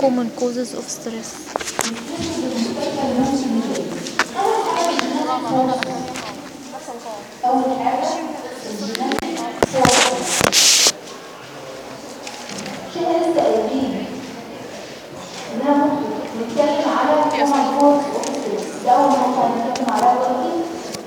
common causes of stress اول حاجه شيء لسه قايلين اننا ممكن نتكلم على common cause of stress ده اول نقطه هنتكلم عليها دلوقتي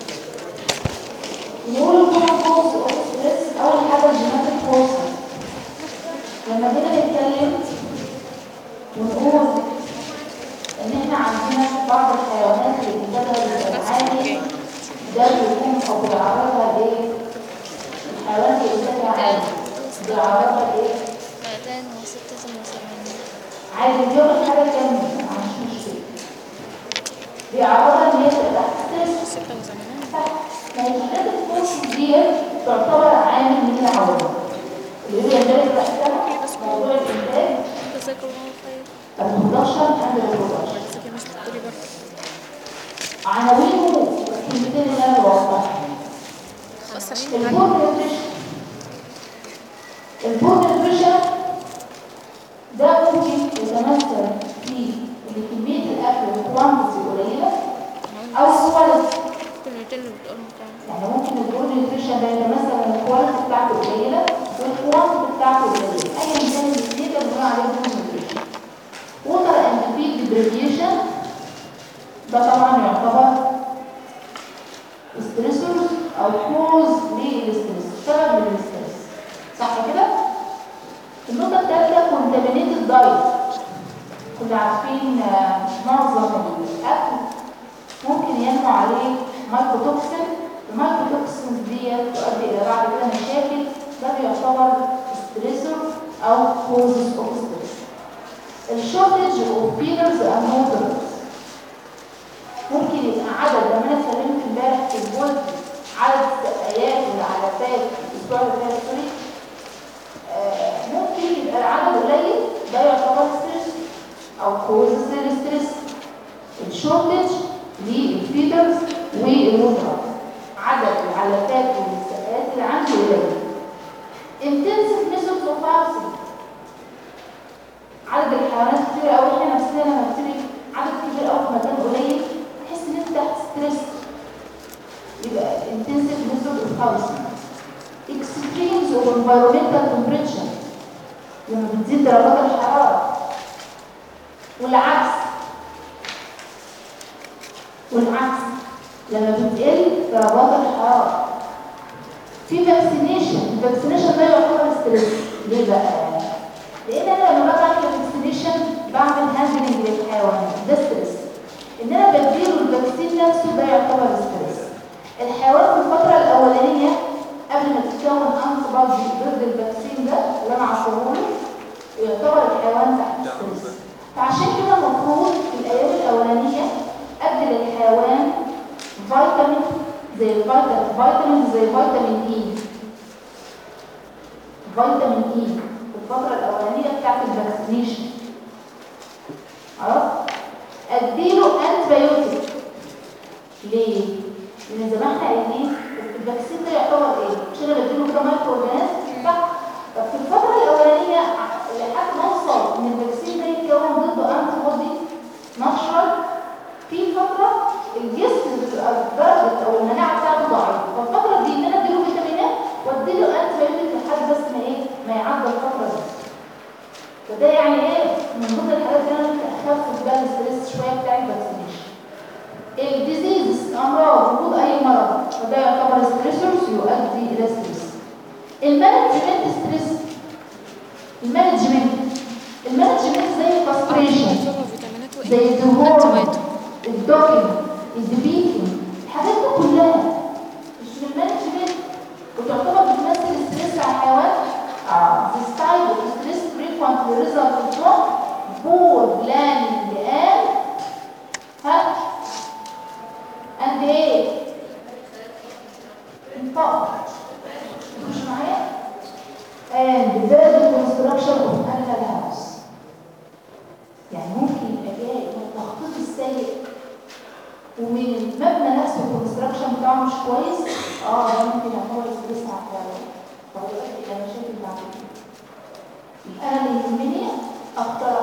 نقول common cause of stress اول حاجه الجيناتيك cause لما جينا نتكلم ونقول ان احنا عندنا بعض الحيوانات اللي بتقدر تعاني ده بيكون او بيعرضها لايه؟ الحيوانات اللي بتقدر عادي بيعرضها لايه؟ مئتين وستة وثمانين عادي بيعمل حاجه كامله ما عندوش مشكله بيعرضها ان هي تبقى تحت ستريس ستة وثمانين صح ما هي الحاجات الفوق ديت تعتبر عامل من العوامل اللي هي يندرج تحتها موضوع الانتاج جزاك الله خير البرودكشن اند البرودكشن جزاك مش تقولي برضه عناوينه الكلمتين اللي انا بوضحها خلاص البور نيوتريشن البور نيوتريشن ده ممكن يتمثل في ان كميه الاكل الكوانتيتي قليله او الكواليتي الكلمتين اللي بتقولهم كام يعني ممكن البور نيوتريشن ده يتمثل ان الكواليتي بتاعته قليله والكوانتيتي بتاعته قليله ايا كان الاثنين ده بنقول عليه بور نيوتريشن ووتر اند فيد ديبريفيشن ده طبعا يعتبر ستريسورز او كوز للستريس سبب للستريس صح كده النقطه الثالثه كونتامينيتد دايت كنا عارفين آه، معظم الاكل ممكن ينمو عليه مايكروتوكسين المايكروتوكسينز دي تؤدي الى بعد كده مشاكل ده بيعتبر ستريسور او كوزز اوف ستريس الشورتج اوف بينرز اند موترز ممكن يبقى عدد لما انا اتكلمت امبارح في البولت عدد السقايات والعلفات الاسبوع اللي فات سوري آه، ممكن يبقى العدد قليل ده يعتبر ستريس او كوزز للستريس الشورتج للفيدرز والوتر عدد العلفات والسقايات اللي عندي قليل intensive methods of housing عدد الحيوانات كتير قوي احنا نفسنا لما بتبقي عدد كبير قوي في مكان قليل تحس ان انت تحت ستريس يبقى intensive method of housing extremes of environmental temperature لما بتزيد درجات الحرارة والعكس والعكس لما بتقل درجات الحرارة في فاكسينيشن الفاكسينيشن ده يعتبر ستريس ليه بقى؟ لان انا لما باجي اعمل فاكسينيشن بعمل هاندلنج للحيوان ده ستريس ان انا بديله الفاكسين نفسه ده يعتبر ستريس الحيوان في الفتره الاولانيه قبل ما تتكون انتي بادي ضد الفاكسين ده اللي انا عصره له يعتبر الحيوان تحت ستريس فعشان كده المفروض في الايام الاولانيه ادي للحيوان فيتامين زي الفيتامين فيتامين زي فيتامين اي فيتامين اي في الفتره الاولانيه بتاعت الفاكسينيشن خلاص اديله انتبيوتيك ليه؟ لان زي ما احنا قايلين الفاكسين ده يعتبر ايه؟ مش انا بديله كده مايكرو اورجانيزم صح؟ طب في الفتره الاولانيه لحد ما اوصل ان الفاكسين ده يتكون ضده انتي بودي نشرل في فتره الجسم بتبقى درجه او المناعه بتاعته ضعيفه فالفتره دي ان انا اديله فيتامينات واديله انتي لحد بس ما ايه؟ ما يعدي الفتره دي فده يعني ايه من ضمن الحاجات اللي انا ممكن اخفف بقى الستريس شويه بتاع الفاكسينيشن الديزيز امراض وجود اي مرض فده يعتبر ستريسورز يؤدي الى ستريس المانجمنت ستريس المانجمنت المانجمنت زي الكاستريشن يعتبر فيتامينات وايه زي الدهون أنتيبيوتيك. الدوكينج الدبيكينج الحاجات دي كلها مش من المانجمنت وتعتبر بتمثل ستريس على الحيوان اه this type of stress frequently result from poor planning and ها and ايه انفاق مش معايا and the construction of animal house يعني ممكن يبقى جاي من التخطيط السيء ومن المبنى نفسه الكونستراكشن بتاعه مش كويس اه ده ممكن يعتبر ستريس على الحيوان طب يؤدي الى مشاكل بعد كده يبقى انا اللي يهمني اختار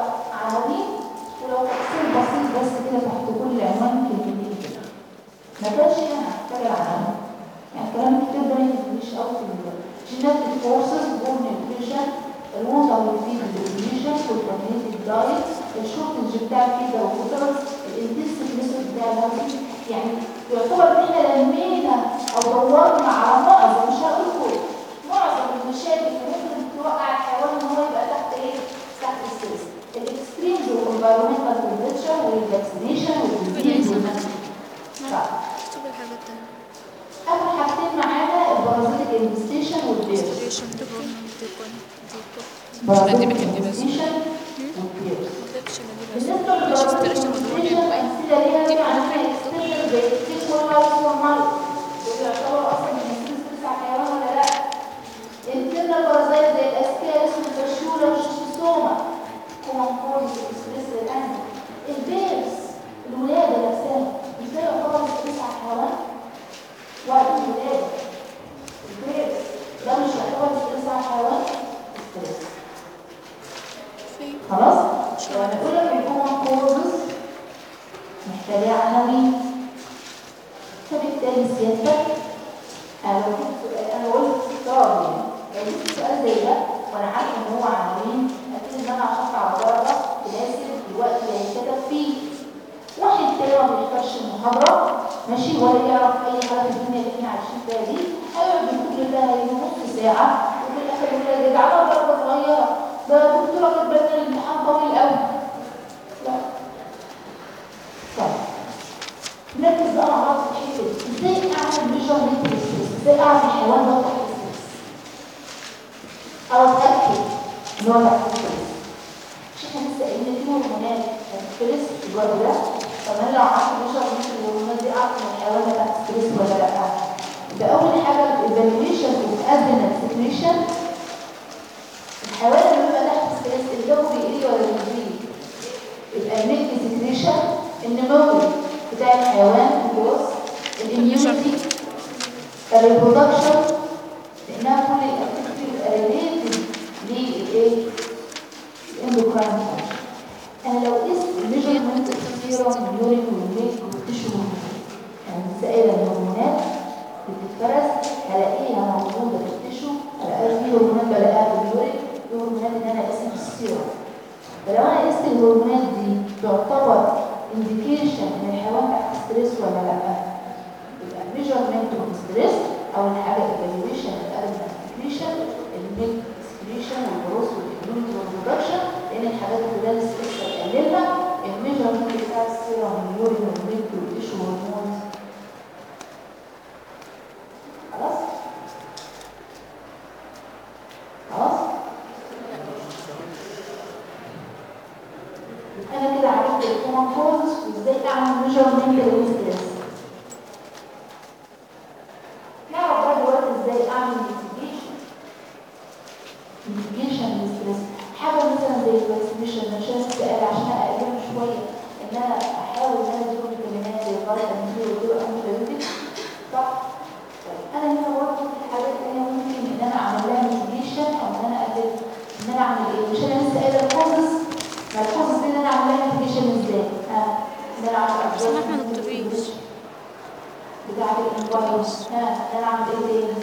عناوين ولو تفصيل بسيط بس كده تحت كل عنوان كلمتين كده ما كانش هنا محتاج عناوين يعني كلام كتير ده ما يهمنيش قوي في جيناتيك فورسز بون نيوتريشن الووتر والفيد ديفينيشن والكوميونيتي دايت الشورتنج بتاع الفيدا والفوترز الانتنسيف ميثود بتاع الهاوسنج يعني يعتبر ان احنا لمينا او دورنا على معظم مش هقول كل معظم المشاكل اللي ممكن توقع الحيوان ان هو يبقى تحت ايه؟ تحت الستريس الاكستريمز والانفيرمنتال تمبريتشر والفاكسينيشن والديزيز صح شوف الحاجات التانية اخر حاجتين معانا البرازيليك انفستيشن والبيرز ريشن تكون تكون تكون برازيليك دي بكتب بس. انفستيشن والبيرز ما كتبتش انا دي بس بالنسبه مش استريشن للبرازيليك والدنيا انفستيشن امثله ليها دي عندنا اكستنشن زي الكيس واللايس والمال دول يعتبروا اصلا من السيستم بتاع الحيوان ولا لا انترنال بارازايت زي الاسكارس والفشوله والشيستوما كومانكوز والاكسبريس للانزل البيرز الولاده نفسها مش ده يعتبر ستريس على الحيوان وقت الولاده البيرز ده مش يعتبر ستريس على الحيوان ستريس فين خلاص لما نقول لك الكومن كوزز محتاجة عناوين فبالتالي سيادتك انا لو جبت سؤال انا قلت اختار يعني لو جبت سؤال زي ده وانا عارفه ان هو عناوين اكيد ان انا هحط على ورقه تناسب الوقت اللي هيتكتب فيه واحد تاني ما بيحضرش المحاضره ماشي ولا يعرف اي حاجه في الدنيا اللي احنا عايشين فيها دي هيقعد يقول لها هي نص ساعه وفي الاخر يقول لها ده على درجه صغيره ده دكتوره كاتبه لنا الامتحان طويل قوي لا طيب نركز بقى مع بعض في الحته دي ازاي اعمل ميجرمنت للستريس ازاي اعرف الحيوان ده تحت الستريس او اتاكد ان هو تحت الستريس مش احنا لسه قايلين في هرمونات ستريس في الجو ده طب انا لو عملت ميجرمنت للهرمونات دي اعرف ان الحيوان ده تحت ستريس ولا لا يبقى اول حاجه الايفالويشن اوف ادرينال سكريشن الحيوان اللي بيبقى تحت ستريس الجو بيقل ولا بيزيد يبقى الميلك سكريشن النمو بتاع الحيوان الجوز الاميونيتي الريبرودكشن لانها كل الاكتيفيتي بتبقى ريليتد للايه؟ الاندوكراين انا لو قست الميجرمنت السيرم واليورين والميلك والتشو يعني سائل الهرمونات بتتفرز هلاقيها موجوده في التشو هلاقيها في هرمونات بلاقيها في اليورين في هرمونات ان انا قست في السيرم فلو انا قست الهرمونات دي تعتبر انديكيشن ان الحيوان تحت ستريس ولا لا يبقى ميجرمنت اوف ستريس اول حاجه ايفالويشن الارنال سكريشن الميلك سكريشن والجروس والاميونيتي والبرودكشن لان الحاجات اللي ده الستريس هتقللها الميجرمنت بتاع السيرم واليورين والميلك والتيشو هرمونز خلاص خلاص انا كده عرفت الكومن كوزز وازاي اعمل ميجرمنت للستريس نعرف بقى دلوقتي ازاي اعمل ميتيجيشن ميتيجيشن للستريس حاجه مثلا زي الفاكسينيشن عشان السؤال عشان اقلله شويه ان انا احاول ان انا اديله فيتامينات زي الفيتامين دي واديله انتي صح طيب انا هنا برضه في حاجات تانية ممكن ان انا اعمل لها ميتيجيشن او ان انا اقلل ان انا اعمل ايه مش انا لسه قايله الكوزز ما الكوزز دي ان انا اعمل لها ميتيجيشن ازاي ها ان انا اعمل عشان احنا دكتورين. بتاعت الانفايروس ها ان انا اعمل ايه تاني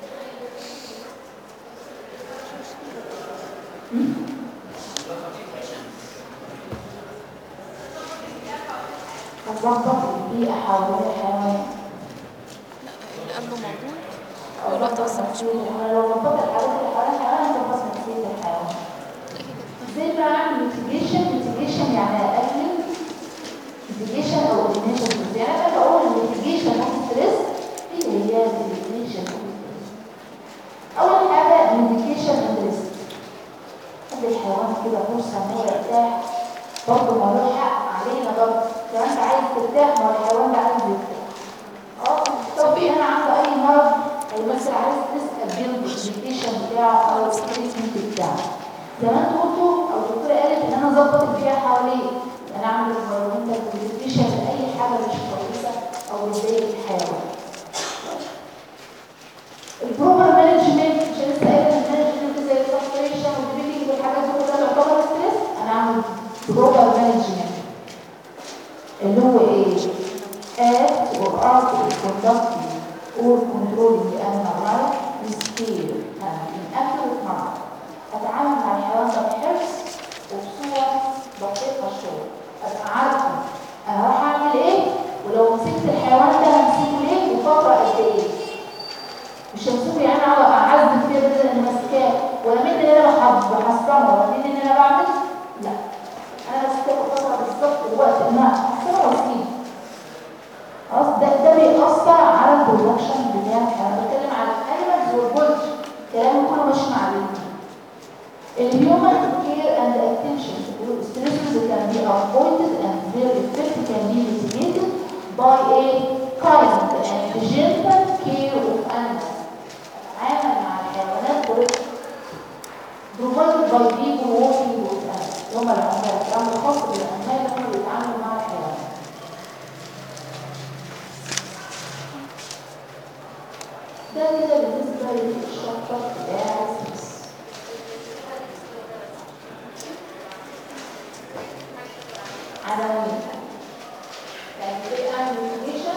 هتظبط البيئة حوالين الحيوان لا الاب موجود أو والوقت ظبط بس مش نفسية الحيوان لو ظبطت الحيوان اللي حوالين الحيوان هتظبط نفسية الحيوان اكيد ازاي بقى اعمل ميتيجيشن ميتيجيشن يعني اقلل ميتيجيشن او اليمينيشن يعني انا بقول الميتيجيشن اوف ستريس هي هي اليمينيشن اوف ستريس اول حاجه ميديكيشن انترست خلي الحيوان كده فرصه ان هو يرتاح برضه ما له حق علينا برضه لو انت عايز ترتاح ما هو الحيوان ده عايز يرتاح اه طب في انا عنده اي مرض او مثلا عايز تسال بيه الميديكيشن بتاعه او التريتمنت بتاعه زي ما انتوا قلتوا او الدكتوره قالت ان انا اظبط البيئه حواليه انا اعمل انفيرمنتال بريزنتيشن لاي حاجه مش كويسه او بتضايق الحيوان البروبر مانجمنت مش لسه قايله المانجمنت زي السبريشن والبريدنج والحاجات دي كلها تعتبر ستريس انا اعمل جلوبال مانجمنت اللي هو ايه؟ act or art of conducting or controlling the animal life with care and in accurate manner. أتعامل مع الحيوان ده بحرص وبصورة دقيقة شوية. أبقى عارفة أنا راح أعمل إيه ولو مسكت الحيوان ده همسكه ليه وفترة قد إيه. مش همسكه يعني أقعد أعذب فيه بدل إني ماسكاه ولا مين اللي أنا بحب- بحصنه ولا مين اللي أنا بعمل؟ لا. أنا ماسكاه فترة بالظبط ووقت ما أحصنه وأسيبه. خلاص ده ده بيأثر على البرودكشن بتاع الحيوان بتكلم على الانيمالز والبولتري كلامي كله ماشي مع الاتنين الهيومن كير اند اتنشن stresses can be avoided and their effect can be mitigated by a kind and gentle care of animals اتعامل مع الحيوانات برفق provided by people working with animals هم العمال العمل الخاص بالعمال اللي هم بيتعاملوا مع الحيوانات ده كده بالنسبة للشابتر بتاع السيس عناوين يعني ايه اعمل موتيفيشن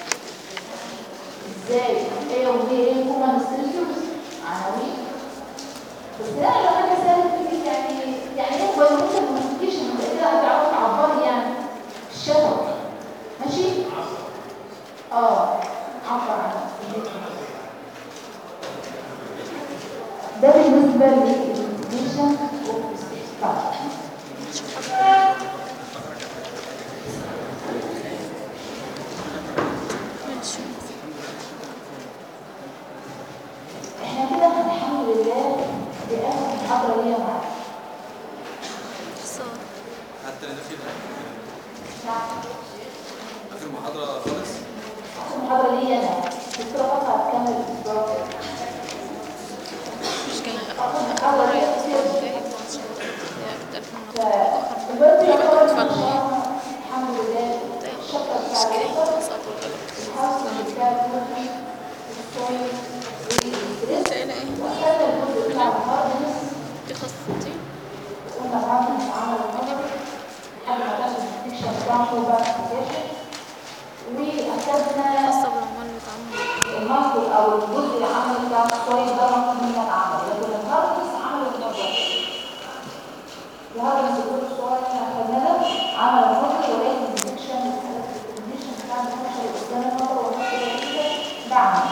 ازاي ايه ودي ايه كومن ستريسورز عناوين بس لا لو انا سالت فيك يعني يعني ايه هو ممكن الموتيفيشن كده هتعرفي تعبري يعني الشغف ماشي اه عبر عن ده بالنسبة للإنتجريشن ماشي احنا كده الحمد لله دي آخر محاضرة ليا معاك صار حتى انا في اخر محاضره خالص آخر محاضرة ليا أنا الدكتورة فاطمة هتكمل الأسبوع الجاي. مش جاي آخر محاضرة مرة ليا يتصل كتير. جاي يا كتاب متأخر فدلوقتي يبقى يعتبر تتفضل. إن شاء الله الحمد لله الشابتر مش بتاع جاي الوتر أسقط ولا الحاصل بتاع الوتر الصويل والستريس تقيلة ايه وأخذنا الجزء بتاع الهاردنس دي خاصتي قلنا بعد ما عمل النظر لحد ما كان الديكشن بتاعته بقى ابلكيشن واخدنا خاصة بالعمال بيتعاملوا المصدر او الجزء اللي عمل بتاع السويد ده ممكن منه اتعمل لكن الهاردنس عمل النظر الهاردنس الجزء الصغير اللي احنا اخدناه ده عمل النظر ولقيت الديكشن الكونديشن بتاع النظر قدام النظر ونفس كده ده عمل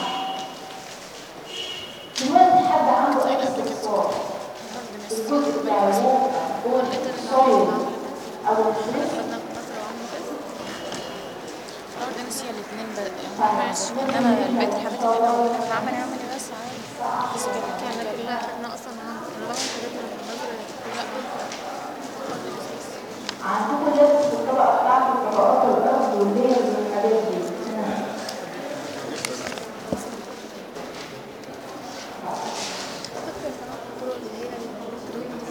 دلوقتي حد عنده اي استفسار الجزء بتاع الوقت هو الصويد او الفلوس خدنا فترة وعملوا كده الأرض نسي الاتنين بقى ماشي إنما البيت الحاجات اللي أنا قلتها عملي عملي بس عادي بس كانت كانت كلها خدنا أصلا أنا بعمل حاجات من النظر لا عندكم لبس في الطبقة بتاعت طبقات الأرض والليل والحاجات دي فاكرة كمان الطرق اللي هي التدوين دي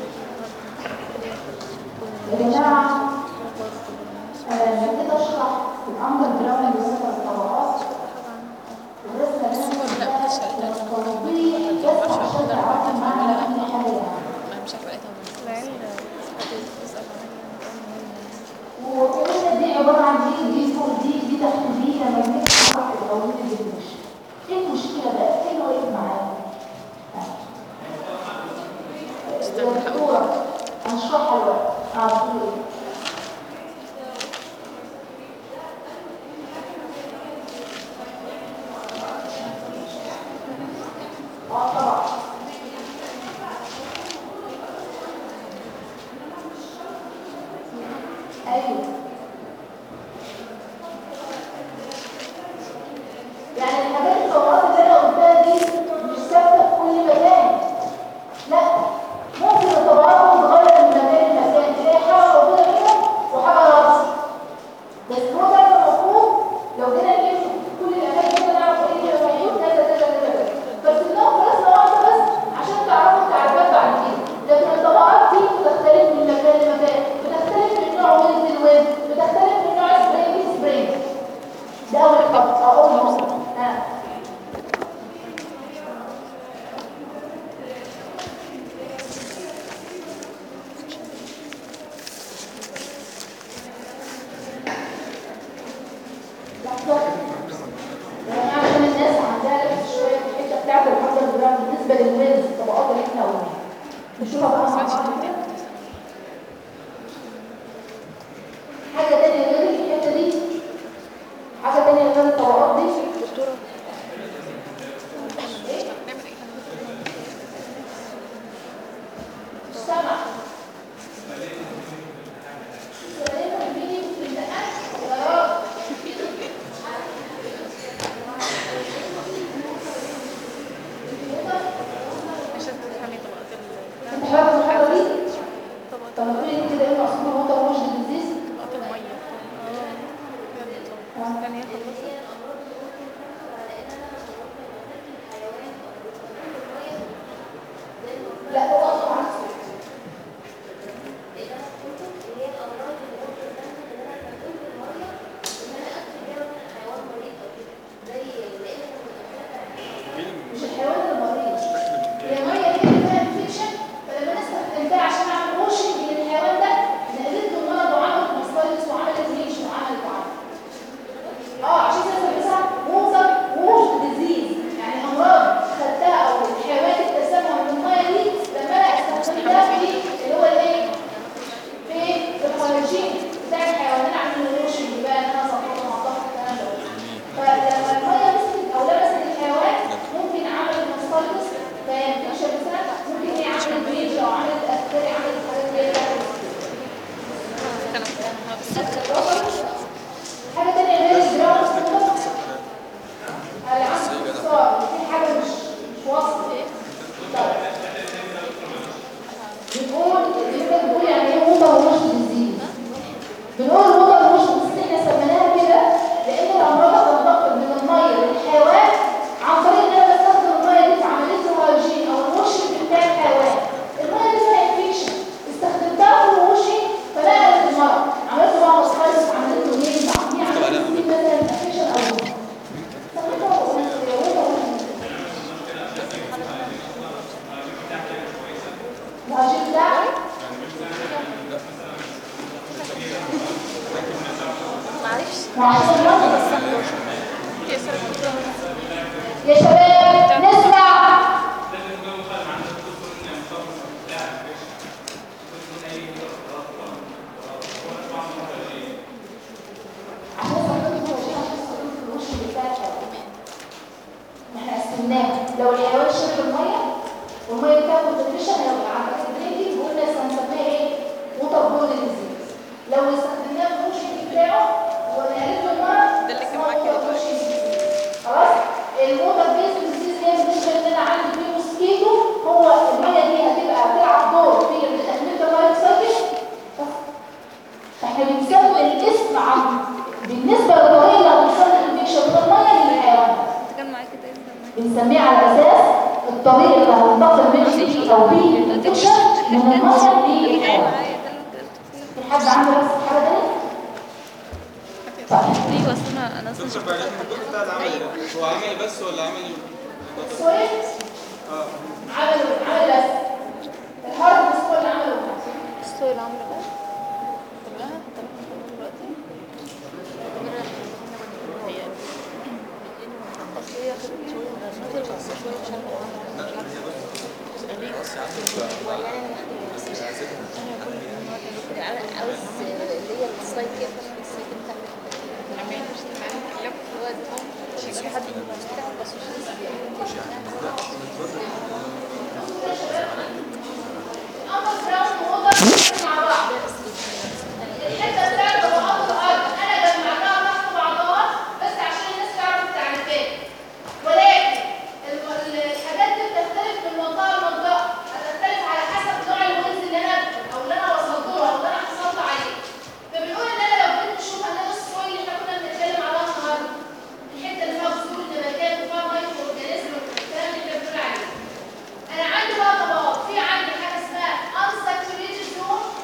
يا جماعة أنا لما جيت أشرح الأمر الجرامي بالنسبة للطبقات الرسمة اللي أنا كنت طلبي بس عشان تعرفي معنى كل حاجة يعني مش عارفة لقيتها العيال بتسأل عليا والرسمة دي عبارة عن دي دي فوق دي دي تحت دي لما جيت أعرف الأولاد اللي بتمشي إيه المشكلة بقى؟ إيه اللي واقف معايا؟ الدكتورة هشرحها دلوقتي هتقول إيه؟ اه طبعا ايوه يعني الحاجات الطوارئ اللي انا قلتها دي مش ثابته في كل مكان لا ممكن الطبقات تتغير من مكان لمكان تلاقي حاجه موجوده هنا وحاجه ناقصه بس هو ده المفروض لو جينا نقيس في كل الاماكن كده نعرف ايه اللي موجود كذا كذا كذا كذا بس النقطه رسمه واحده بس عشان تعرفوا التعريفات بعد كده لكن الطبقات دي بتختلف من مكان لمكان بتختلف من نوع وزن الوزن نشوفها بقى مع سمعتش بعض انت كده. بتقول حاجة تانية غير الحتة دي حاجة تانية غير الطبقات دي دكتورة ايه؟ نعمل ايه مش سامع سلامة مين في الامتحان؟ يا راجل مش هتفهمي طبقات ال انت حابب المحاضرة دي؟ طبقات طب ما تقولي لي كده ايه مقصود بالوتر ووش ديزيز؟ طبقات المية اه يعني هي خلصت لا هو اصلا عكسه مش الحيوان المريض هي ميه كده فيها انفكشن فلما انا استخدمتها عشان اعمل واشنج للحيوان ده نقلت له المرض وعملت ماستايتس وعملت ريش وعملت وعملت اه عشان كده بسميها ووتر ووش ديزيز يعني امراض خدتها او الحيوان اكتسبها من الميه دي لما انا استخدمتها في اللي هو الايه؟ في الهيجين بتاع الحيوان انا اعمل واشنج بقى ان انا اظبطه مع ضغط الكلام ده فلما الميه مسكت او لمست الحيوان ممكن عمل ماستايتس فانفكشن مثلا ممكن هي عملت ريش او عملت اكتري عملت حاجات زي كده حاجة تانية غير الجراوند اللي عنده اختصار في حاجة مش مش واصلة طيب بنقول بنقول يعني ايه ووتر ووش ديزيز بنقول ووتر ووش ديزيز احنا سميناها كده لان الامراض هتنتقل من الميه للحيوان عن طريق ان انا بستخدم الميه دي في عمليه الهيجين او الوشنج بتاع الحيوان الميه دي فيها انفكشن استخدمتها في الوشنج فنقلت المرض عملت له بقى مصايص عملت له ايه تعميم عملت له مثلا انفكشن او استخدمتها في ووتر ووش الهيجين بتاعي معرفش وعشان المرض هي سنة يا شباب نسمع احنا قسمناها لو الحيوان شرب الميه والميه دي كانت بتترشح هيبقى عندك بريدنج وقلنا هنسميها ايه؟ ووتر بول ديزيز لو استخدمناه في الوشنج بتاعه ونقلت له المرض ده اللي كان اسمها معاك كده water washing disease. خلاص الووتر بيز ديزيز هي بالنسبه ان انا عندي فيه موسكيتو هو الميه دي هتبقى هتلعب دور في تنميه اللايف سايكل احنا بنسمي الاسم عن بالنسبه للطريقه اللي هتوصل الانفكشن من الميه للحيوان كان معاك كده ايه بنسميه على اساس الطريق اللي هتنتقل منه فيه او فيه الانفكشن من الميه للحيوان معايا ده اللي انت قلت فيه في حد عنده نفس الحاجه تانية؟ طيب ايوه اصل انا انا اصلا دكتور بعد اذنك الدكتور بتاع العملي هو عملي بس ولا عملي سويت اه عملوا عمل بس الهارد سكول اللي عمله الصويل عامله ايه كلها طب دلوقتي هي اصل هي خدت شويه خدت بس شويه شرح عنها مش عارفه عاوز اللي هي السلايد كده السلايد بتاع مش حد يستوعب بس مش الامر جراوند ووتر مع بعض الحته بتاعت طبقات الارض انا جمعتها تحت بعضها بس عشان الناس تعرف التعريفات ولكن ال- ال- الحاجات دي بتختلف من منطقه لمنطقه هتختلف على حسب نوع الويلز اللي انا او اللي انا وصلت له او اللي انا حصلت عليه فبنقول ان انا لو جيت نشوف هنلاقي السويل اللي احنا كنا بنتكلم عليها النهارده الحته اللي فيها بذور النباتات وفيها مايكرو اورجانيزم والكلام اللي احنا بنقول عليه انا عندي بقى طبقات في عندي حاجه اسمها unsaturated zone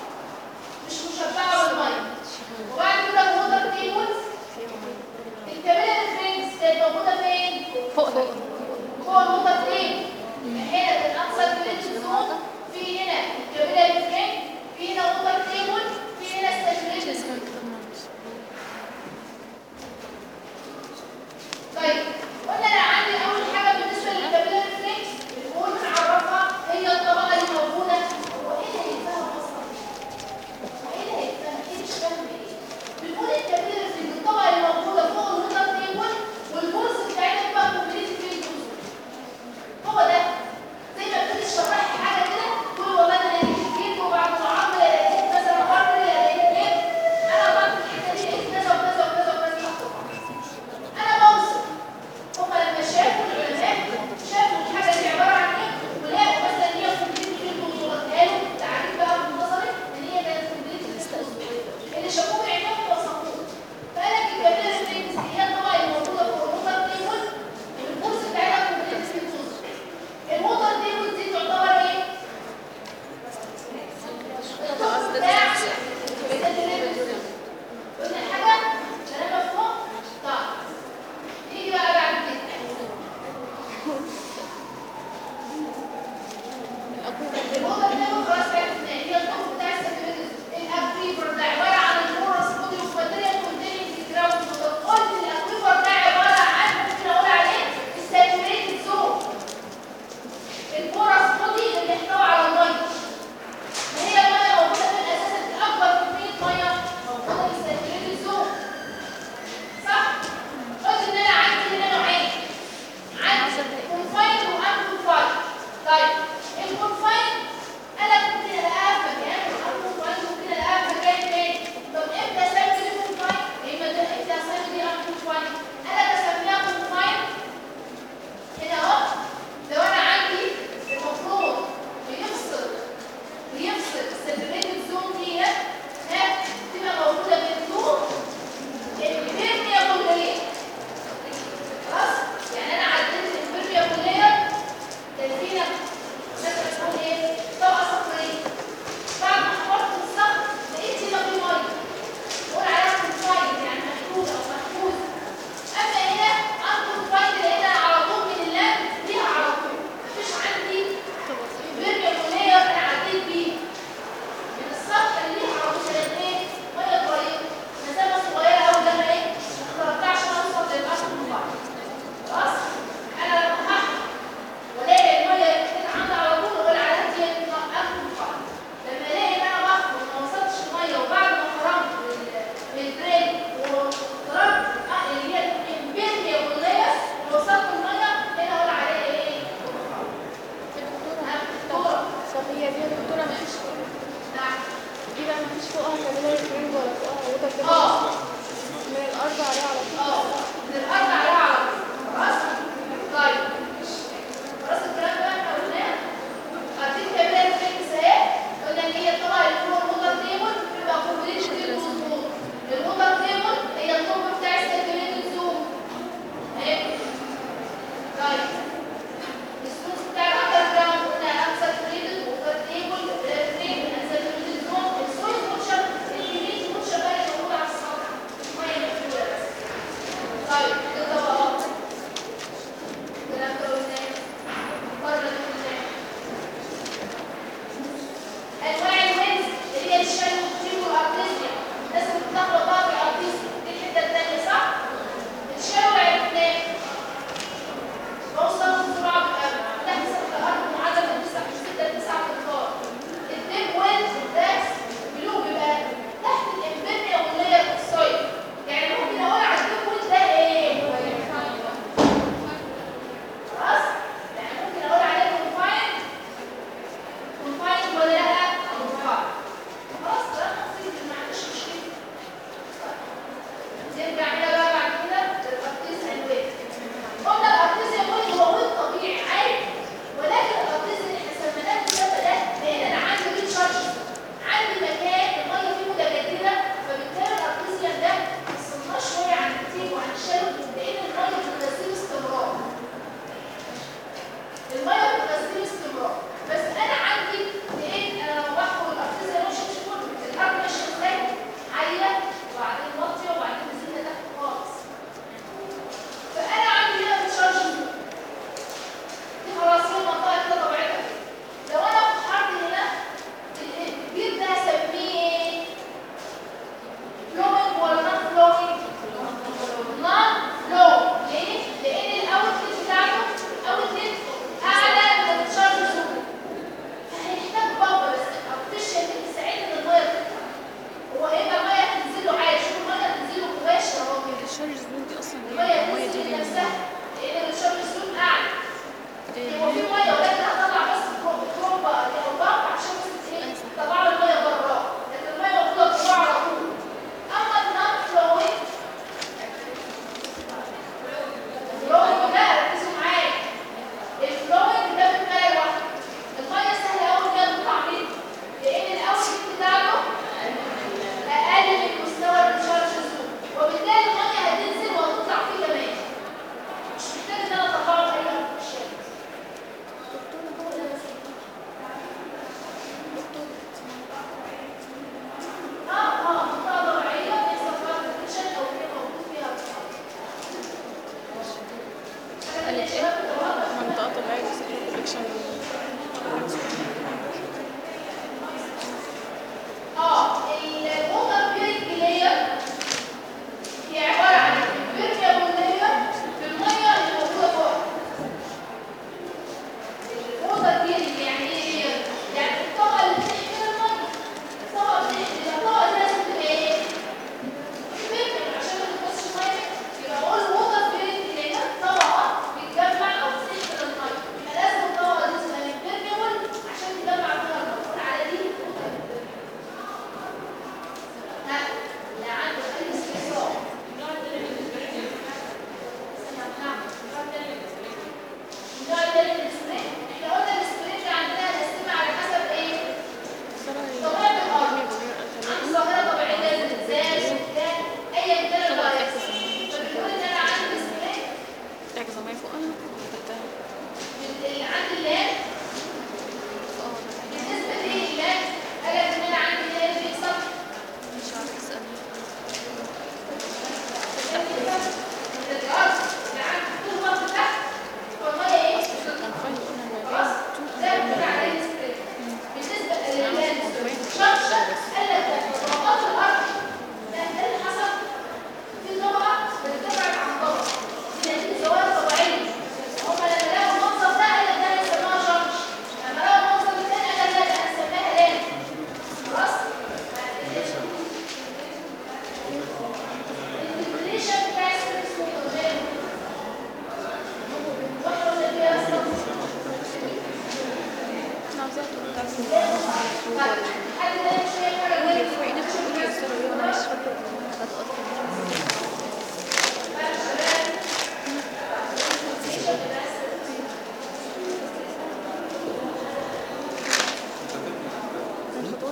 مش فوقها كمان رينج ولا فوقها وده كده اه من الارض عليها على طول اه من الارض عليها على طول خلاص طيب خلاص الكلام ده احنا قلناه عارفين كمان الفيكس اهي قلنا ان هي طبعا الفلور موتر تيبل بيبقى كومبليت بالمظبوط الموتر تيبل هي الطب بتاع السيركيوليتد زون اهي طيب السوس بتاع الاندر جراوند قلنا انساتوريتد ووتر تيبل تريد انساتوريتد زون السويس موتشر الكبير موتشر بقى اللي موجود على السطح الميه مقفوله بس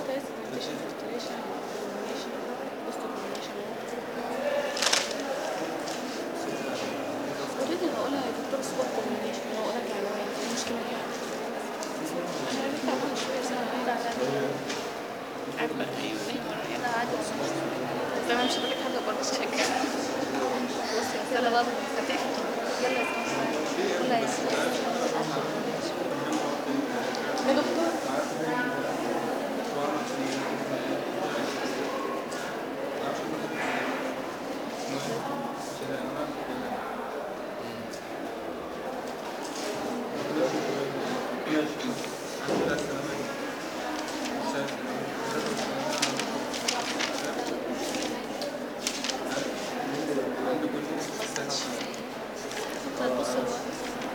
تيست presentation filtration elimination post elimination اوريدي هقولها يا دكتور سبوت elimination هقولها كعنوان ايه المشكلة يعني انا قريت تعبانة شوية بس انا قاعدة على عارفة ايوه ايوه انا عادي تمام مش هقولك حاجة برضه شكرا بصي يلا بابا هتحكي يلا يا سمسم يلا يا سمسم يا دكتور هتبص الوقت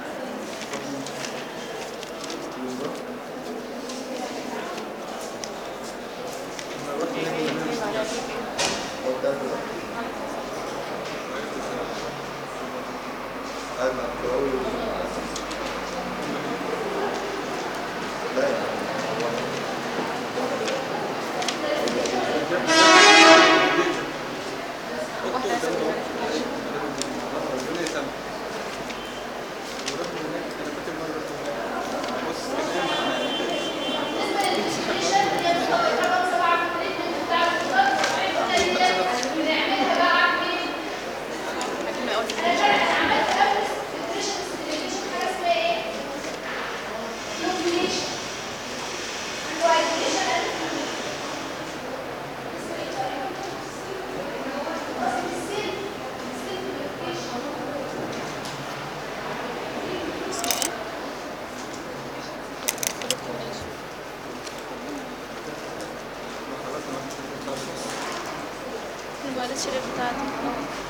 واحدة عايزة تقول ربنا يسامحك ورحت هناك انا فاكر مره رحت هناك بص لكن ما قلت اسمه ايه؟ خلاص انا مش هشوف الموبايلات الشريف بتاعتي